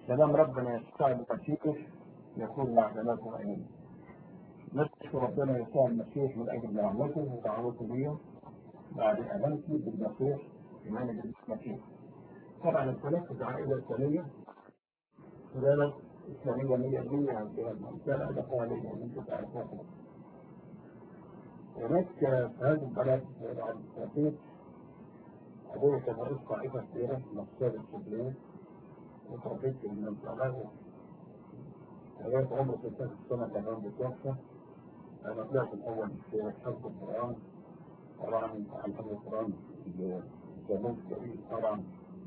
سلام ربنا يسوع المسيح يكون مع جماعته امين. نشكر ربنا يسوع المسيح من اجل نعمته ودعوته لي بعد امانتي بالمسيح ايمان بالمسيح. طبعا الثلاث العائله الاسلاميه سلالة إسلامية 100% عن جهة المنطقة ده حوالي من تعرفوها هناك في هذه البلد بعد سنتين أبويا كان رئيس طائفة كبيرة في مكتبة الشبلين وتربيت في المنطقة لغاية عمر 16 سنة كان عندي توفى أنا طلعت الأول في حفظ القرآن طبعا عن حفظ القرآن جميل كبير طبعا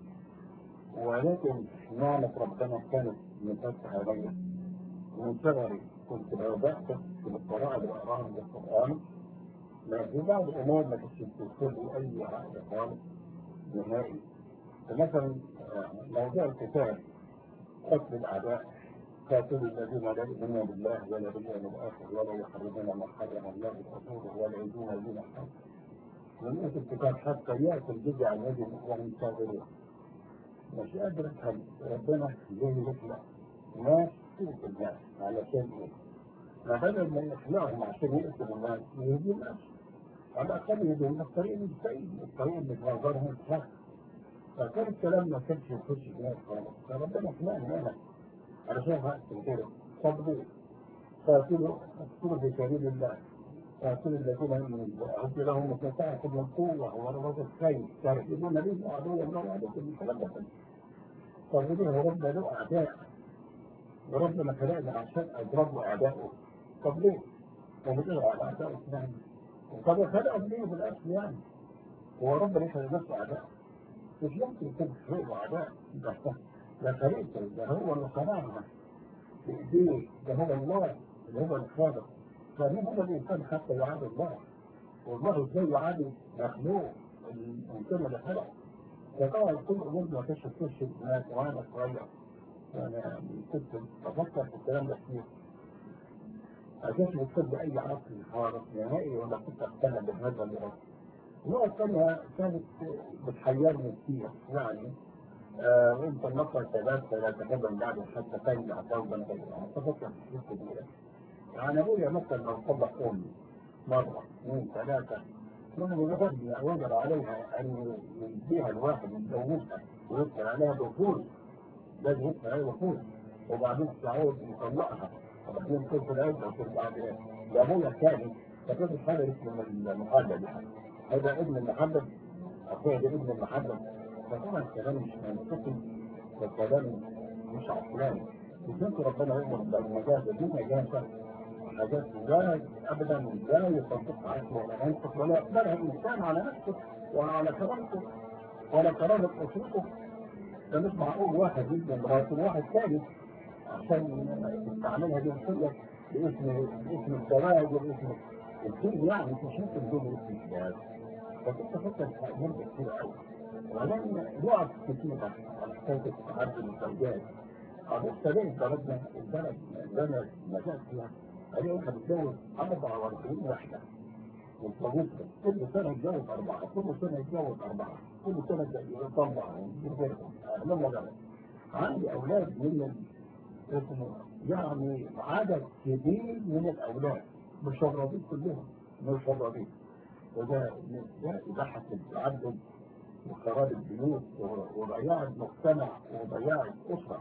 ولكن نعمة ربنا كانت مفتحة عليا من صغري كنت لو بحث في القراءة اللي بقراها من القرآن ما في بعض الأمور ما كنتش بتدخل أي حاجة خالص نهائي فمثلا موضوع القتال قتل الأعداء قاتلوا الذين لا يؤمنون بالله ولا باليوم الآخر ولا يحرمون ما حرم الله ورسوله ولا يدون دين الحق من الكتاب حتى يأتي الجزء عن يد وهم صاغرون مش قادر افهم ربنا ليه يخلق ناس تقتل الناس علشان ايه؟ ما بدل ما يخلقهم عشان يقتلوا الناس يهدي الناس على الاقل يهديهم الطريق السيء الطريق اللي في نظرهم صح فكان الكلام ما كانش يخش في الناس خالص فربنا خلقني انا علشان هقتل كده صبروا قاتلوا اقتلوا في سبيل الله قاتلوا الذين يؤمنون بالله لهم متساعة من قوة ورغبة الخير ترحبون به عدو الله عليكم الكلام ده طب ليه ربنا له أعداء وربنا خلقنا عشان أضربوا أعدائه طب ليه؟ طب ليه على أعدائه يعني؟ طب خلقهم ليه في الأصل يعني؟ هو ربنا يخلق نفسه أعداء مش يمكن يكون خلقه أعداء ده ده خليقته ده هو اللي صنعنا بإيديه ده هو الله اللي هو الخالق فمين هو الإنسان حتى يعاد الله والله ازاي يعاد مخلوق الإنسان اللي خلق فطبعا كل أمور ما كانش تخش الناس وأنا صغير أنا كنت بفكر في الكلام ده كتير ما كانش بتصدق أي عقل خالص نهائي ولا كنت أقتنع بهذا الرأي النقطة الثانية كانت بتحيرني كتير يعني آه وانت النقطة الثلاث فلا تقدم بعد حتى تنجح فوضا كبيرة تفكر في حته كبيرة يعني ابويا مثلا لو طبق امي مرة اثنين ثلاثة لما يغني وجب عليها ان يديها الواحد يتجوزها ويدخل عليها دخول لازم يدخل عليها دخول وبعدين تعود يطلقها وبعدين تدخل عيدها وترجع عليها ده ابويا الثاني فكيف هذا اسمه المحدد يعني هذا ابن المحدد اخويا ده ابن المحدد فطبعا الكلام مش منطقي والكلام مش عقلاني وكنت ربنا يؤمر بالمجازة دي مجازة حاجات لا ابدا لا يصدق عقله ولا منطق ولا يقبلها الانسان على نفسه وعلى كرامته ولا كرامه اسرته ده مش معقول واحد يجي امراته وواحد ثالث عشان يستعملها دي الحجه باسم باسم الزواج وباسم الدين يعني مش ممكن دول اسم الزواج فكنت افكر في امور كتير قوي ولكن يقعد كتير على حكايه التعدد الزوجات قد استبعد بلدنا البلد اللي انا نشأت فيها أنا واحد اتجوز 44 واحدة والطبيب كل سنة يتجوز أربعة كل سنة يتجوز أربعة كل سنة يطلع لما جرى عندي أولاد من اسمه يعني عدد كبير من الأولاد مشردين كلهم مشردين وده ده يضحك التعدد وخراب البيوت وضياع المجتمع وضياع الأسرة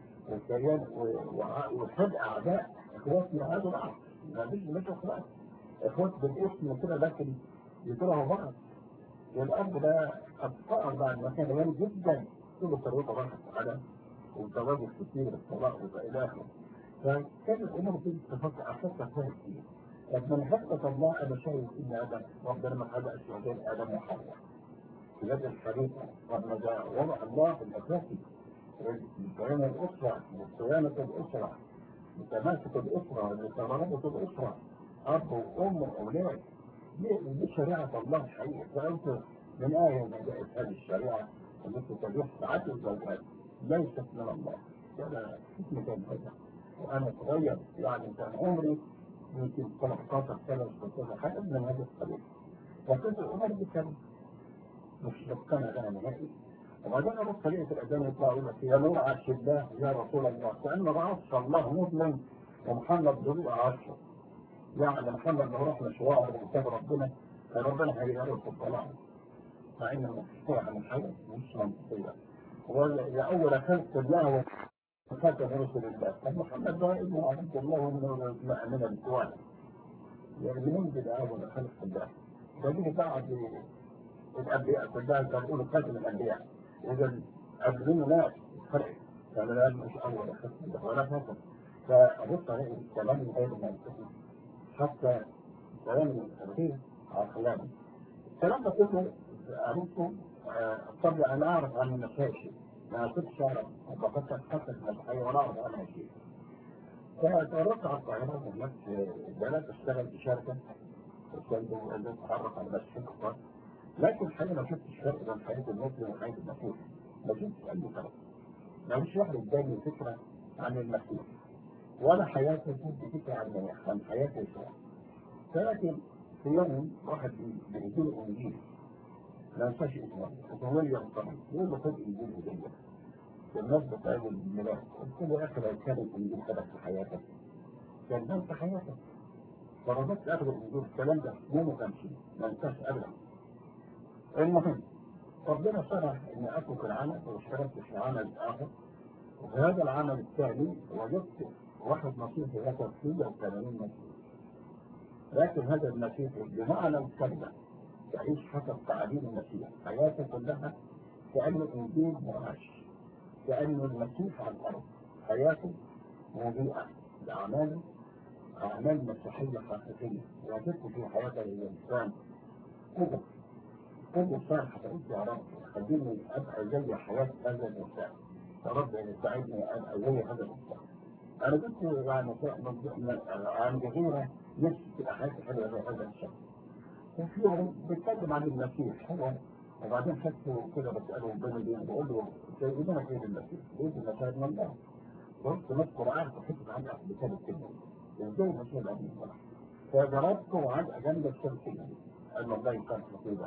وحد أعداء اخواتنا هذا بعض ما فيش مش اخوات اخوات بالاسم كده لكن يكرهوا بعض والاب ده اطفال بعد ما كان غني جدا كل ثروته راحت على والتواجد كتير الطلاق والى اخره فكان الامور دي تفكر افكر فيها كتير لكن حتى الله انا شايف ان ادم ربنا ما خلقش غير ادم وحواء في هذه الخليقه ربنا ده وضع الله في الاساسي صيانه الاسره وصيانه الاسره متماسك الأسرة متماسك الأسرة أب وأم وأولاد دي شريعة الله الحقيقة فأنت من آية ما جاءت هذه الشريعة التي تجوز ساعات الزوجات ليست من الله ولا حكمة كذا وأنا صغير يعني كان عمري يمكن 13 سنة ولا حاجة من هذا القبيل فكنت الأمر دي كان مش مقتنع بها نهائي وبعدين ابص طريقه الاذان يطلع يقول لك يا نور عرش الله يا رسول الله كان ما بعرفش الله مظلم ومحمد ضلوع عرشه يعني محمد لو راح مشوار وكتاب ربنا فربنا هيغيره في الطلاق مع ان المشروع عن الحاجه مش منطقيه هو اول خلق الله وخاتم رسل الله فمحمد ده ابن عبد الله من من الكوان يعني منزل اول خلق الله فدي بعد الانبياء كلها كانوا يقولوا خاتم الانبياء اذا قبل ناس فرق كان لا مش اول خلق الله ولا فقط فبص عليه الكلام غير منطقي حتى كلام الترتيب عقلاني الكلام ده كله عرفته طبعا انا اعرف عن المشاكل ما كنتش اعرف بفكر حتى في الحياه ولا اعرف عنها شيء فتعرفت على الطائرات هناك بدات اشتغل في شركه وكنت اتعرف على مسح لكن الحقيقه ما شفتش فرق بين حياه المسلم وحياه المسيح ما شفتش اي فرق ما فيش واحد اداني فكره عن المسيح ولا حياته كنت فكره عن عن حياته يسوع ولكن في يوم واحد بيديله انجيل ما ينساش اسمه اسمه ويليام طبعا يقول له خد انجيل هديه الناس بتقابل الميلاد قلت له يا اخي لو كان الانجيل خدك في حياتك كان ده في حياتك فرضت اخذ الانجيل الكلام ده يوم وخمسين ما ينساش ابدا المهم ربنا شرح اني اترك العمل واشتغلت في عمل اخر وفي هذا العمل الثاني وجدت واحد مسيحي ذكر 180 مسيحي لكن هذا المسيح بمعنى الكلمة يعيش حسب تعاليم المسيح حياته كلها كأنه إنجيل معاش كأنه المسيح على الأرض حياته مضيئة بأعماله أعمال مسيحية حقيقية وجدت في حياته الإنسان قدر قدر صالح قلت يا رب خليني أبقى زي حياة هذا الإنسان يا رب يساعدني أن أزي هذا الإنسان أنا قلت يعني عن جزيرة نفسي تبقى حياتي حلوة زي هذا الشخص وفي يوم بيتكلم عن المسيح هو وبعدين شفته كده بسأله بين اليوم بقول له سيدنا فين المسيح؟ بيقول لي مشاهد من الله قلت نذكر عنه حكيت عنه بكلمة كلمة ازاي المسيح الأمين صلاح فضربته وعد جنب الشمسية قال والله كان خطيبا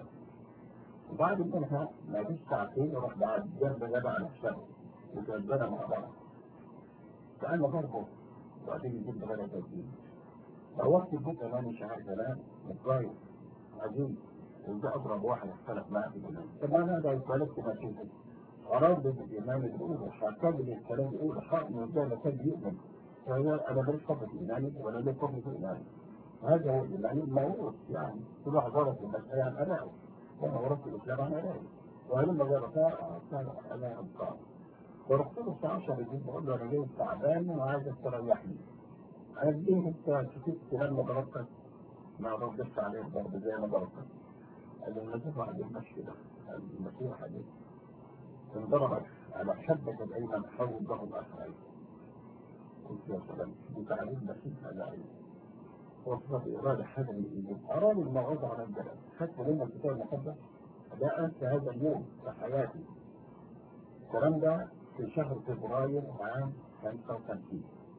وبعد منها ما فيش ساعتين وراح بعد جنب جبع على الشمس وتودنا مع بعض فأنا ضربه وبعدين يجيب غير تجديد روحت البيت انا مش عارف انام متضايق عجيب وده اضرب واحد اختلف معاه في الايمان طب انا ده اتولدت مسيحي اراد بالايمان الاولى حكم لي الكلام الاولى حق من ده ما كان يؤمن فهو انا ماليش فضل في ايماني ولا لي فضل في ايماني هذا هو الايمان الموروث يعني كل واحد ورث المسيحيه عن ابائه وانا ورثت الاسلام عن ابائي وهلما جربتها كان انا ابقى فرحت له الساعه 10 بالليل بقول له انا جاي تعبان وعايزك تريحني قال ليه انت سكت لما ضربتك ما ردتش عليه الضرب زي ما ضربتك قال لي المسيح واحد المشي ده قال لي المسيح عليه انضربت على حبك الايمن حول ضرب الاخر قلت يا سلام دي تعليم المسيح هذا عليه وصفة إرادة هذا الإنجيل أراني الموعظة على الجلال خدت منه الكتاب المقدس لا أنسى هذا اليوم في حياتي الكلام ده في شهر فبراير عام 55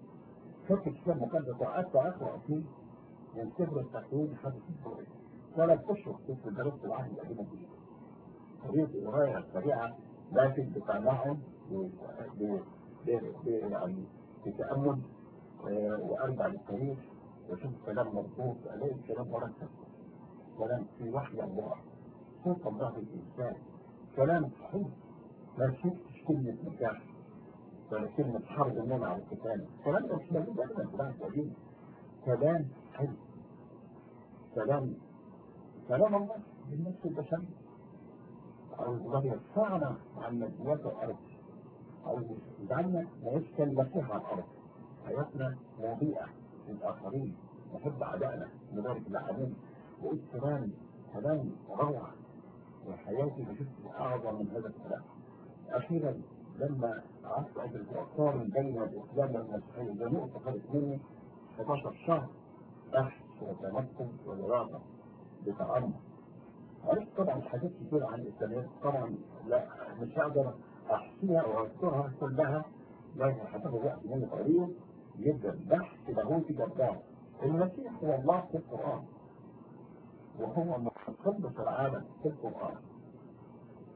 فكر الكتاب المقدس وقعدت اقرا فيه من سفر التكوين لحد الفبراير ثلاث اشهر كنت درست العهد القديم الجديد طريقه القرايه سريعه لكن بتابعهم يعني بتامل وارجع للتاريخ واشوف كلام مضبوط الاقي الكلام مرتب كلام في وحي الله صوت الله للانسان كلام صحيح ما شفتش كلمه نجاح ولا كلمة حرب النوم على القتال الكلام ده مش موجود أبدا في العهد القديم كلام حلو كلام كلام الله بالنفس البشري أو الله يرفعنا عن مديات الأرض أو يجعلنا نعيش كالمسيح على الأرض حياتنا مضيئة للآخرين نحب أعدائنا نبارك العالمين وقلت كلام كلام روعة وحياتي بشكل أعظم من هذا الكلام أخيرا لما قعدت ادرس اقارن بين الاسلام والمسيحيه ده نقطه خدت مني 11 شهر بحث وتمكن ودراسه بتعمق عرفت طبعا حاجات كتير عن الاسلام طبعا لا مش هقدر احصيها واذكرها كلها لكن هتاخد وقت مني طويل جدا بحث لاهوتي جبار المسيح هو الله في القران وهو مقدس العالم في القران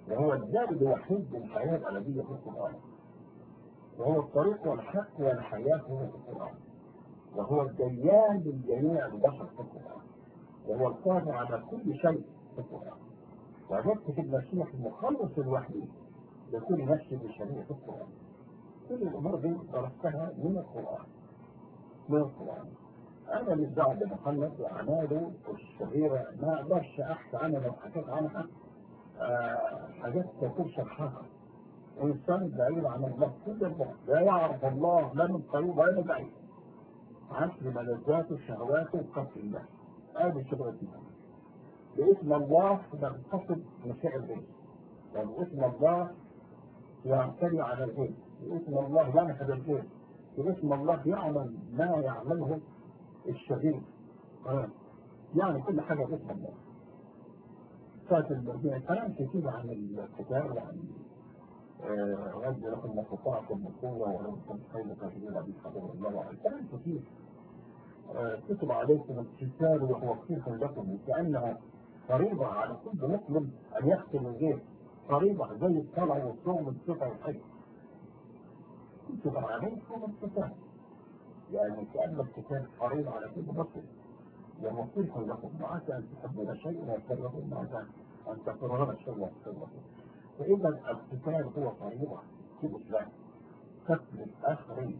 وهو الدال الوحيد للحياة الأبدية في القرآن وهو الطريق والحق والحياة هو في القرآن وهو الديان للجميع البشر في القرآن وهو القادر على كل شيء في القرآن وجدت في المسيح المخلص الوحيد لكل نفس بشرية في القرآن كل الأمور دي درستها من القرآن من القرآن أنا مش دعوة بمحمد وأعماله الشهيرة ما أقدرش أحكي عنها لو حكيت عنها آه حاجات تكون شرحها إنسان بعيد عن الله كل الله لا يعرف الله لا من قريب ولا من بعيد عكس ملذاته وشهواته وقتل الله هذه شغلتنا باسم الله نقتصد مساء الغيب يعني باسم الله يعتني على الغيب باسم الله ينحب الغيب باسم الله يعمل ما يعمله الشهيد يعني كل حاجة باسم الله فات الكلام كتير عن الكتاب وعن رد لكم ما استطعتم من قوة ولو كنت خير كافرين أبي حضر الله عليه كلام كتير كتب عليكم الكتاب وهو كتير لكم كأنها فريضة على كل مسلم أن يختم الغير فريضة زي الصلاة والصوم والصفة والحج كتب عليكم الكتاب يعني كأن الكتاب فريضة على كل مسلم ومصير لكم وعسى أن تحبون شيء ويكرهون وعسى أن تكرهون شيء ويكرهون فإذا الكتاب هو فريضة في الإسلام قتل الآخرين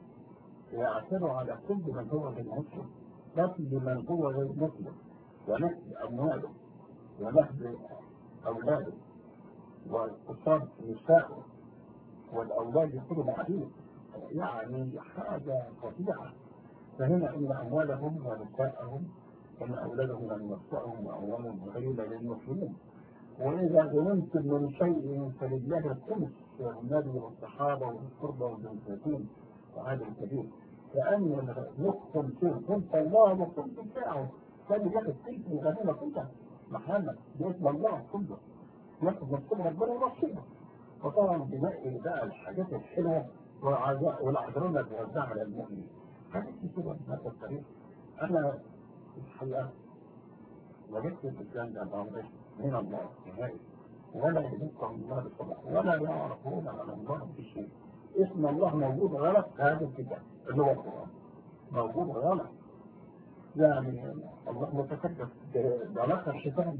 يعثر على كل من هو غير مسلم قتل من هو غير مسلم ونهب أمواله ونهب أولاده واقتصاد نسائه والأولاد يكونوا بعدين يعني حاجة فظيعة فهنا إن أموالهم ونساءهم إن أولادهم من نسائهم وأموالهم غير للمسلمين وإذا ظلمتم من شيء فلله الخمس والنبي والصحابة والقربى والمساكين وهذا الكبير كأن نقسم فيه كنت الله وكنت بتاعه كان ياخد سلك من غنيمة كلها محمد باسم الله كله ياخد نصيب ربنا ونصيبه وطبعا بنقي بقى الحاجات الحلوة والأحضرنا بوزعها على المؤمنين حاجات كتيرة من هذا الطريق أنا الحقيقة وجدت الإسلام ده بعمره من الله نهائي ولا يذكر الله بالصبح ولا يعرفون على الله بشيء اسم الله موجود غلط في هذا الكتاب اللي هو القرآن موجود غلط يعني الله متكبر بعلاقة الشيطان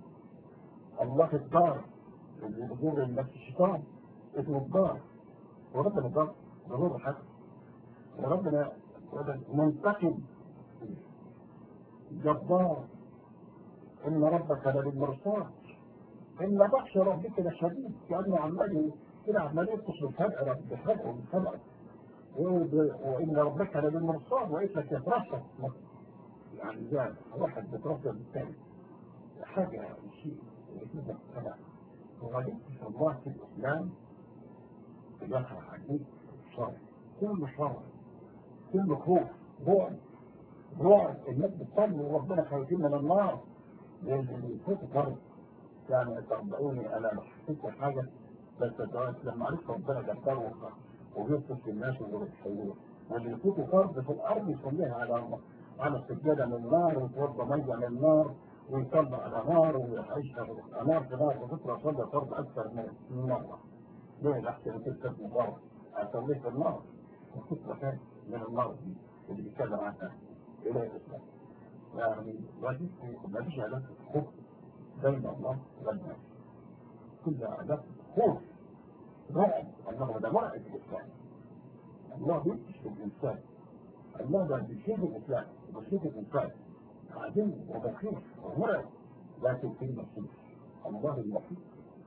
الله الدار اللي بيدور الناس الشيطان اسمه الدار وربنا الدار ضرور حد وربنا منتقم جبار إن ربك للمرصاد إن بطش ربك لشديد كأنه عمال كده عمال يبطش بالفجأة بخلقه بالفجأة وإن ربك للمرصاد وإنت تترصد يعني زي واحد بيترصد بالتاني حاجة شيء جدا طبعا وغالبا الله في الإسلام تجاه عجيب شر كل شر كل خوف رعب رعب الناس بتصلي وربنا خايفين من النار يفوتوا فرض يعني صدقوني انا ما حسيتش حاجه بس لما عرفت ربنا جبار وبيصف الناس وبيتحيوه واللي يفوتوا فرض في الارض يصليها على على السجاده من نار ويتوضى ميه من نار ويصلي على نار ويعيش نار في نار وفكره صلى فرض اكثر من مره ليه الاحسن تكتب مبارك اصلي في النار وفكره ثانيه من النار دي اللي بيتكلم عنها الى الاسلام يعني ما فيش علاقة خوف بين الله والناس كل علاقة خوف رعب الله ده مرعب الإسلام الله بيكشف الإنسان الله ده بيشيل الإسلام وبيشيل الإنسان عديم وبخيف ومرعب لكن في المسيح الله المسيح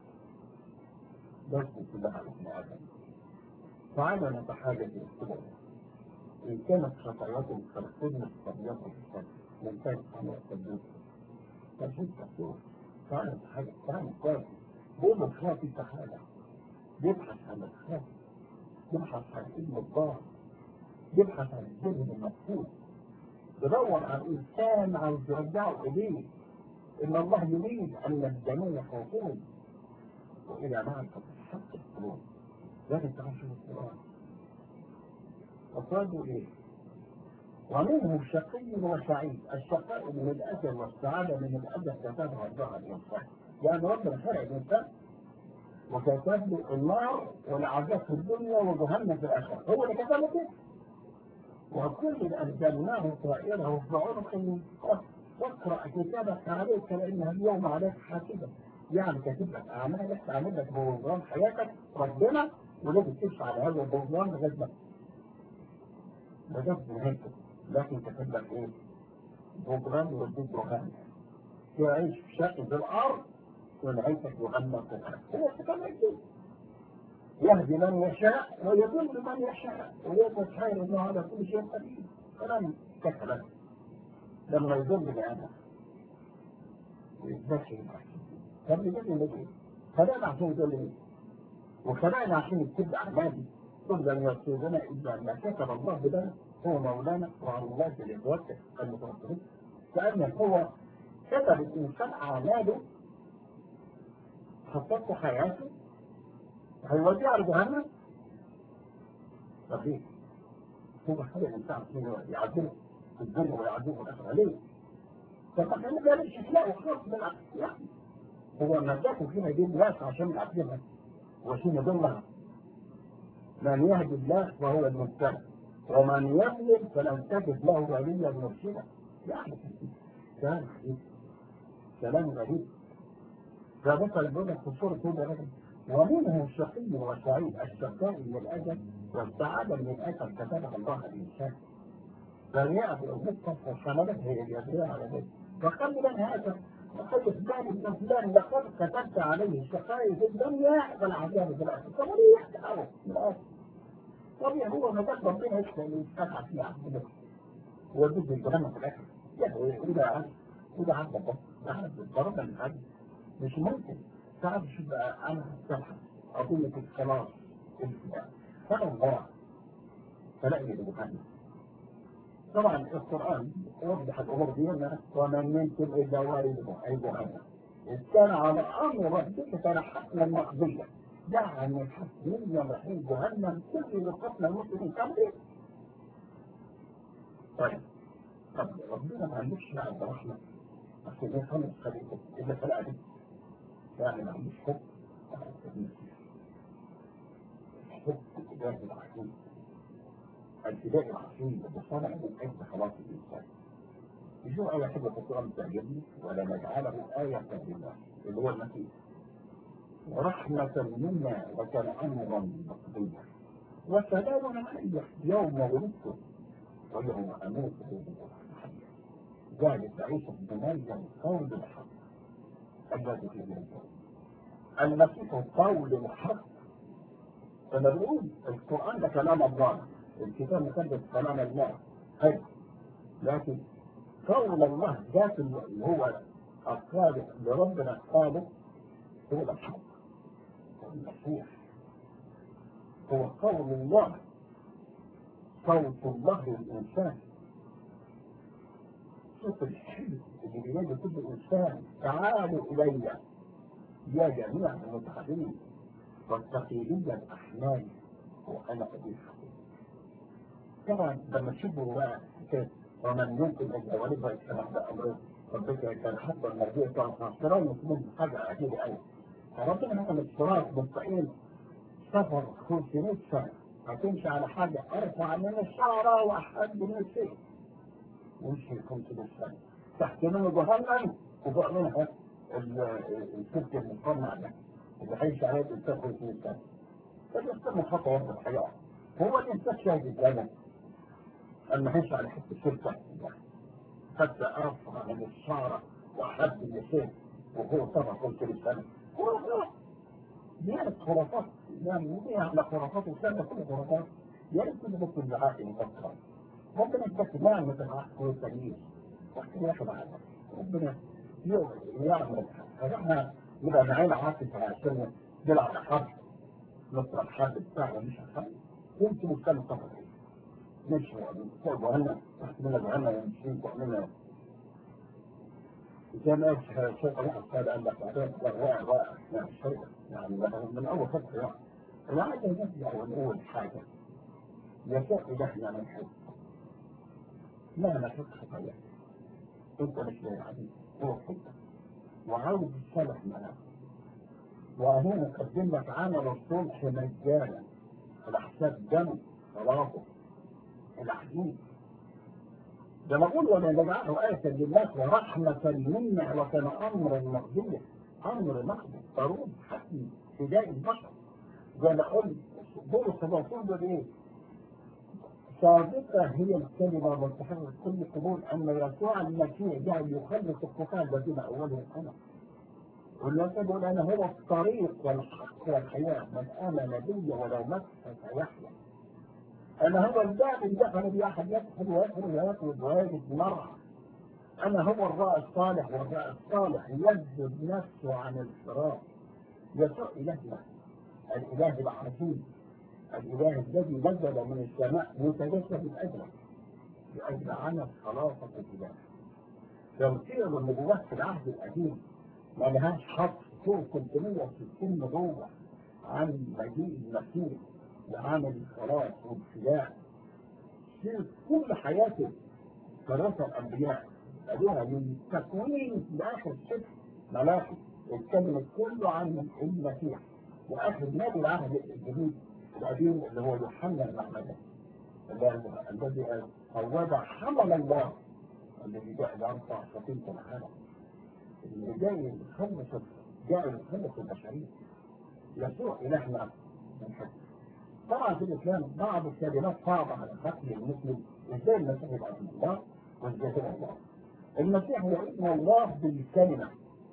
بس كلها على اسم آدم تعالى نتحاجج الى إن كانت خطاياكم فلتكن خطاياكم في الصدر من كانت عمل التدبير تجد تقول كانت حاجة كانت كويس بيبحث خافي سحالة بيبحث عن الخاف بيبحث عن علم الضار بيبحث عن الذهن المفقود بدور على الإنسان عاوز يرجعه إليه إن الله يريد أن الجميع يخافون وإلى معرفة الحق القلوب لكن تعرفوا القرآن وقالوا إيه ومنهم شقي وسعيد الشقاء من الأجل والسعادة من الأجل كتبها الله الإنسان يعني ربنا خلق الإنسان وكتب له النار والعذاب في الدنيا وجهنم في الاخره هو اللي كتب له كده وكل أنزلناه طائره في عنق واقرأ كتابك عليك لأنها اليوم عليك حاسبة يعني كاتب لك أعمالك تعمل لك بوظان حياتك ربنا ولازم تمشي على هذا البوظان لغاية ما لغاية نهايته لكن كاتب لك إيه؟ بوظان يوديك جهنم تعيش في شق الأرض ونهايتك جهنم في الأرض هو كتاب كده يهدي من يشاء ويضل من يشاء ويثبت خير الله على كل شيء قدير كلام كلام لما يضل بآدم ويتذكر طب يضل ليه؟ خلقنا عشان يضل ليه؟ وخلقنا عشان يكتب أعمالي كل أن يصيبنا إلا ما كتب الله لنا هو مولانا وعلى الله بالإخوات المتوسطين كأن هو كتب الإنسان أعماله خطته حياته هيوديه على جهنم طب ليه؟ هو حاجة الإنسان يعذبه في الدنيا ويعذبه في الآخرة ليه؟ طب ما كان ده مش إخلاق وخلاص بالعكس يعني هو نجاته فينا دين واسع عشان يعذبها وعشان يضلها من يهدي الله فهو المهتد ومن يضلل فلن تجد له وليا مرشدا يعني كلام غريب كلام غريب فبطل بيقول لك في سورة كده ومنهم الشقي والسعيد الشقاء من الاجل والسعاده من الاجل كتبها الله الانسان فليأتي القصه والحملات هي اليديه على ذلك فقال لنا هذا وقد فلان ابن فلان لقد كتبت عليه الشقاء في الدنيا والعذاب في الاخره طب ليه يحتاج في الاخره طب هو ما دام ربنا يشفى يفتح فيه عبده ويجيب الجنه في الاخره يعني وده عبد وده عبد الله ده عبد ضربنا من عبد مش ممكن تعرف شو بقى انا هفتحها اقول لك الخلاص فانا الله فلاقي بجهنم طبعا القران يوضح الامور دي ومن منكم الا وارده اي جهنم إذ كان على امر ربك كان حتما مقضيا يعني حتميا رحيم جهنم كل اللي قتل المسلمين كم ايه؟ طيب طب ربنا ما عندوش نعم رحمه عشان يفهم خليفه اذا خلق دي يعني ما عندوش حب حب تجاه العقيد الابتداء العقيد بصنع من اجل خلاص الانسان يشوف اي حاجه في القران تعجبني ولا نجعله آية لله اللي هو المسيح ورحمة منا وكان أمرا مقضيا وسلام علي يوم ولدت ويوم أموت ذلك عيسى بن مريم قول الحق الذي في الجنة المسيح قول الحق فما بنقول القرآن ده كلام الله الكتاب المقدس كلام الله حلو لكن قول الله ذات اللي هو الصادق لربنا الصادق هو الحق المسيح هو قول الله صوت الله للإنسان صوت الحلم اللي بينادي كل إنسان تعالوا إلي يا جميع المتحدين والتقييدية الأحلام وأنا أبي الحقيقة طبعا لما تشوفوا بقى كيف ومن يمكن أن يولدها الكلام ده أمره ربك كان حتى المرجوع بتاع احترام مسلم حاجة عجيبة أوي فربنا هذا الاشتراك مستقيم سفر 500 سنة هتمشي على حاجة أرفع من الشعرة وأحد من السيف ومشي 500 سنة تحت منه جهنم وفوق منها السلك المصنع ده اللي هيمشي عليه الإنسان 500 سنة فالإنسان خطوة في الحياة هو الإنسان شاهد الجنة أما هيمشي على حتة سلكة حتى أرفع من الشعرة وأحد من السيف وهو طبعا 500 سنة دي خرافات يعني دي على خرافات وسنة كل خرافات يا ريت كل بس العاقل يفكر ربنا يتذكر لا مثل العقل والتغيير واحد ياخد عقل ربنا يعمل فاحنا نبقى معانا عاقل عشان نلعب حرب نصر الحرب بتاعنا مش الحرب يمكن نتكلم طبعا مش فوق جهنم تحت منا جهنم ونشيل وعملنا زي ما الشيخ واحد قال قال لك بعدين واقع واقع يعني الشيخ يعني من اول فتره يعني انا عايز نرجع ونقول حاجه يشاء الهنا من حب لا نحب خطايا انت مش لاقي عليه هو حب وعاوز الصالح معاه وهنا نقدم لك عمل الصلح مجانا على حساب دم صلاته الحديث ده بقول ولا نجعله آية للناس ورحمة منا وكان أمرا مقدورا أمر مقدور ضروري حتمي فداء البشر زي ما قلت دور الصلاة ده إيه؟ صادقة هي الكلمة والتحرر كل قبول أن يسوع المسيح جاء يخلص الخطاة الذين أولهم أنا والناس يقول أنا هو الطريق والحق والحياة من آمن بي ولو مات فسيحيا أنا هو الباب اللي دخل بي أحد يدخل ويخرج ويخرج ويجد مرعى أنا هو الراعي الصالح والراعي الصالح يجذب نفسه عن الفراق يسوع إلهنا الإله العظيم الإله الذي نزل من السماء متجسد من أجلك لأجل عمل خلاصة الإله توثيق النبوات في العهد القديم ما لهاش حق فوق 360 نبوة عن مجيء المسيح لعمل الخلاص والفداء في كل حياته ثلاثة الأنبياء قالوها من تكوين لآخر سفر ملاكي اتكلمت كله عن المسيح وآخر نبي العهد الجديد القديم اللي هو يوحنا المحمدي الذي قوض حمل الله الذي جاء لأرفع سفينة العالم اللي جاي يخلص جاء يخلص البشرية يسوع إلهنا من حد طبعا في الإسلام بعض الكلمات صعبة على قتل المسلم إزاي المسيح يبقى ابن الله وإزاي يبقى الله المسيح هو ابن الله بالكلمة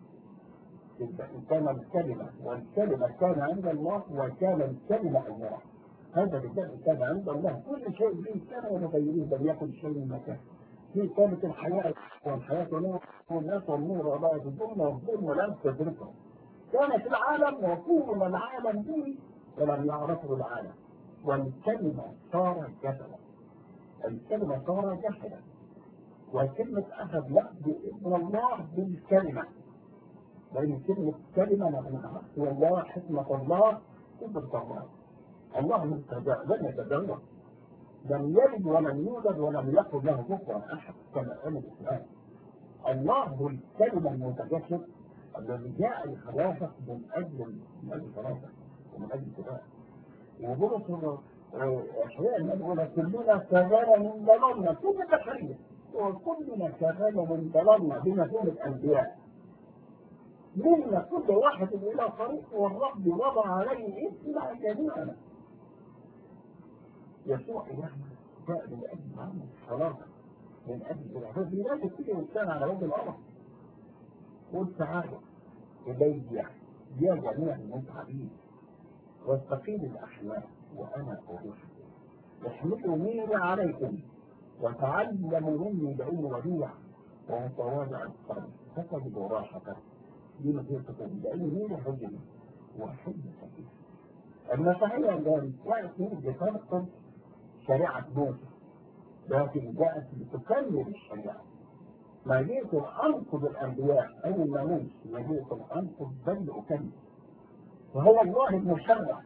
كان الكلمة والكلمة كان عند الله وكان الكلمة الله هذا بالذات كان عند الله كل شيء به كان ومغيره لم يكن شيء من مكان في كانت الحياة والحياة نور والناس والنور وضاعت الظلم والظلم لم تدركه كانت العالم وكون العالم به ولم يعرفه العالم والكلمة صار جسدا الكلمة صار جسدا وكلمة أخذ لفظ ابن الله بالكلمة لأن كلمة كلمة معناها هو الله حكمة الله قدرة الله الله لم يتجرد لم يلد ولم يولد ولم يكن له كفوا أحد كما قال الإسلام الله هو الكلمة المتجسد الذي جاء لخلاصك من أجل من أجل خلاصك ومن أجل كذا وبرس أحيانا يقول كلنا كذا من ضلالنا كل بشرية وكلنا كذا من ضلالنا بمفهوم الأنبياء منا كل واحد إلى طريق والرب وضع عليه اسم جميعنا يسوع إلهنا جاء من أجل عمل صلاة من أجل العباد بينادي كل إنسان على وجه الأرض قل تعالوا إلي يا جميع المتعبين واستقيم الأحلام وأنا أروحكم احملوا ميل عليكم وتعلموا مني بعلم وديع ومتواضع القلب فتجدوا راحة لما تكون لأن مين حجم وحجة خفيفة المسيحية قال يأتي بتنقض شريعة موسى لكن جاءت لتكمل الشريعة ما جئت أنقض الأنبياء أي الناموس ما جئت أنقض بل أكمل فهو الله المشرع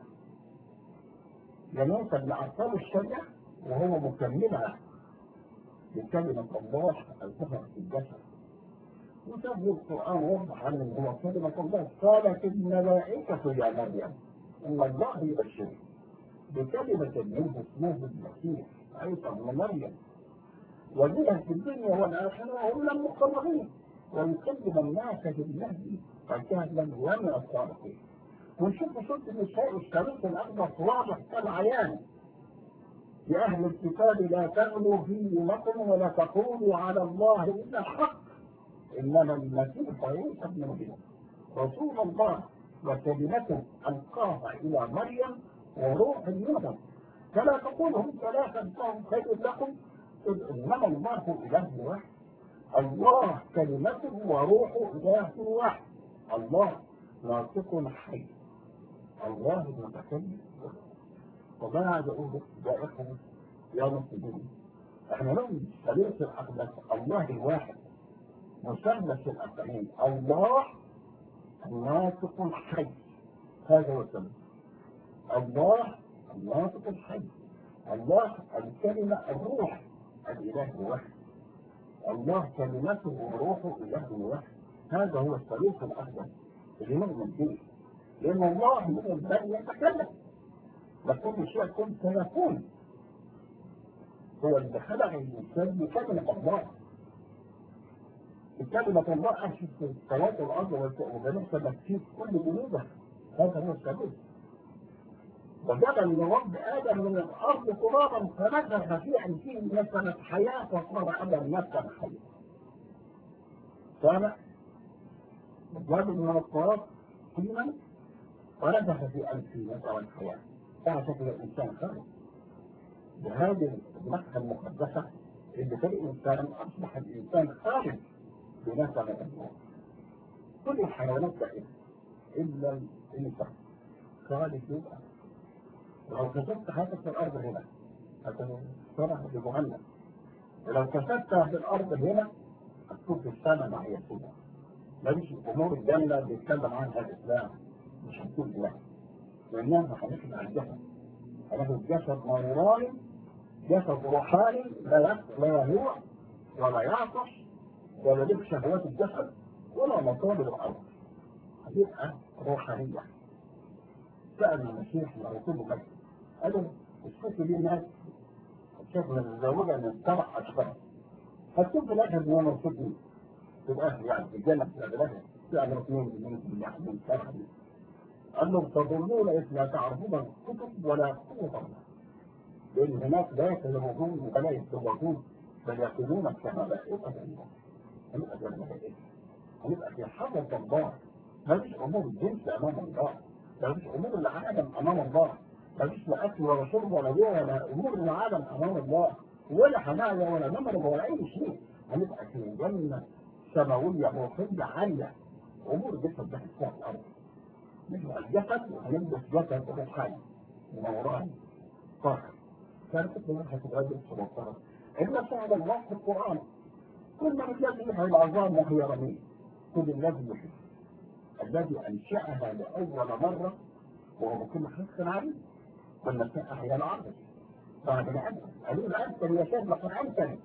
يناسب لأعطال الشريعة وهو مكملها بكلمة الله الظهر في الجسد وتبدو القرآن وضح أنه هو كلمة الله قالت الملائكة يا مريم إن الله يبشرك بكلمة منه اسمه المسيح عيسى ابن مريم وجيها في الدنيا والآخرة وهم المقربين ويكلم الناس بالمهدي فكهلا ومن الصالحين ونشوف سورة النساء الشريط الأخضر واضح كالعيان يا أهل الكتاب لا تغلوا في دينكم ولا تقولوا على الله إلا الحق إنما المسيح عيسى ابن مريم رسول الله وكلمته ألقاها إلى مريم وروح منه فلا تقولوا هم ثلاثة فهم خير لكم إذ إنما الله إله واحد الله كلمته وروحه إله واحد الله ناطق حي الله المتكلم وبعد أقول يا إخوة يا مسلمين احنا لهم ثلاثة الأقدس الله الواحد مثلث الأقليم الله الناطق الحي هذا هو السبب الله الناطق الحي الله الكلمة الروح الإله الواحد الله كلمته وروحه إله واحد هذا هو الطريق الأفضل اللي نؤمن به لأن الله هو الذي يتكلم وكل شيء كن سيكون هو اللي خلق الإنسان بكلمة الله بكلمة الله أشهد في الصلاة والأرض وبنفس مكتوب كل جنوبه هذا هو السبيل وجعل لرب آدم من الأرض ترابا فنفخ فيه فيه نسمة حياة فصار آدم نسمة حياة كان جاب من التراب طينا ونفخ في أنفه نسمة الحياة كان شكل الإنسان خالق بهذه النفخة المقدسة اللي في الإنسان أصبح الإنسان خالد بنسمة الله كل الحيوانات كائنة إلا الإنسان خالد يبقى لو كسبت حياتك في الأرض هنا هتصبح بجهنم ولو كسبتها في الأرض هنا هتكون في السماء مع يسوع ماليش أمور الجنة بيتكلم عنها الإسلام مش هتكون لها لأنها هنحكي عن الجسد هناخد جسد نوراني جسد روحاني لا لا يهوع ولا يعطش ولا لك شهوات الجسد ولا مطالب الأرض هتبقى روحانية سأل المسيح لو كل مجد قالوا اسكتوا ليه ناس الشيخ من الزوجة من السبع أشخاص هتكون في الآخر من يوم الفتن في الآخر يعني في الجنة في الآخر يعني اثنين من من من سبعة قال لهم تظنون إذ لا تعرفون الكتب ولا قوة الله لأن هناك لا يتزوجون ولا يتزوجون بل يكونون كملائكة الله هنبقى زي الملائكة هنبقى في حضرة الله ما فيش أمور الجنس أمام الله ما فيش أمور العالم أمام الله ما فيش لا أكل ولا شرب ولا بيع ولا أمور العالم أمام الله ولا حماية ولا نمر ولا أي شيء هنبقى في جنة سماوية روحية عالية أمور جسد ده في الأرض نجمع الجسد وهنلبس جسد روحاني منوراني طاهر كانت الدنيا هتتغير سبحانه إلا فعل الله في القرآن كل ما نتلاقي فيها العظام وهي رميم كل الذي يحب الذي أنشأها لأول مرة وهو بكل خلق عليم والنساء هي العرض بعد ما أنت قالوا له أنت يا شيخ لقد أنتني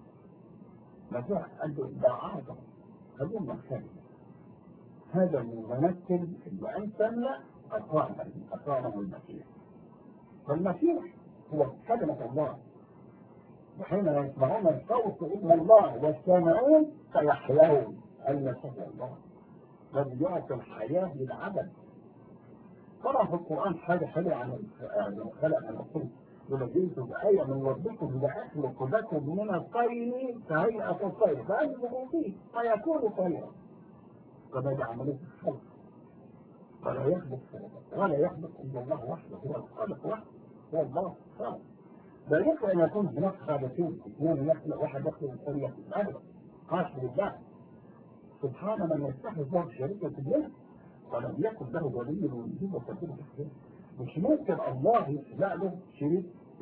مسيح قال له ده أعظم هذول مختلف هذا الممثل اللي أنتم أقامه أقامه المسيح فالمسيح هو كلمة الله وحين يسمعون الصوت ابن الله والسامعون فيحيون المسيح الله الذي يعطي الحياة للعبد طبعا في القرآن حاجة حلوة عن الخلق من الصوت ولديت بآية من ربكم لأخلق لكم من الطير كهيئة الطير فأنزلوا فيه فيكون طيرا فبدأ عملية الخلق ولا يخلق ولا يخلق إلا الله وحده هو الخالق وحده هو الله خالق لا يمكن أن يكون هناك خالقين اثنين يخلق واحد يخلق الثاني يخلق أبدا خاص بالله سبحان من يتخذ له شريكا كلنا ولم يكن له ولي من يجيب وتدير الحكايه مش ممكن الله يخلق له شريك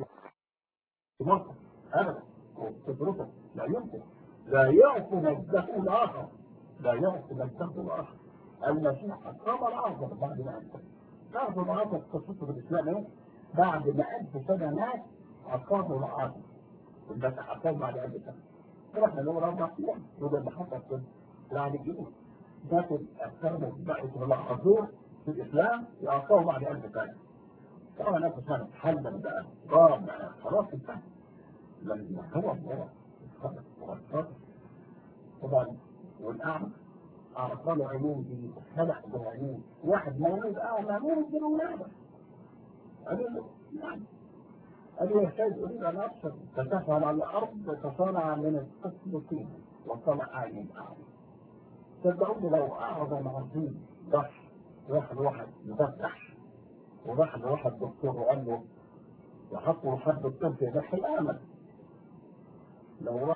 مصر ابدا وتدرسه لا يمكن لا يعطي نفسه الاخر لا يعطي نفسه الاخر المسيح اقام الاعظم بعد ما انت تعرفوا الاعظم قصته في الاسلام ايه؟ بعد ما ألف سنه مات اقاموا الاعظم المسيح اقام بعد ألف سنه رحنا نقول اربع ايام وده اللي حصل كده يعني ايه؟ لكن أكثر بقت ملاحظون في الإسلام يعطوه بعد ألف سنة. طبعا ألف سنة حل بقى ضرب بقى خلاص انتهى. لما هو الله خلاص طبعا والأعمى أعطى له عيون دي خلق له عيون واحد مولود أعمى ممكن ولادة قالوا له نعم قالوا يا سيد أريد أن أبصر فتفهم على الأرض تصنع من القسم فيه وطلع عين أعمى صدقوني لو اعظم عظيم ضح راح لواحد مفتح وراح لواحد دكتور وقال له وحط له حد الطب في فتح الامل لو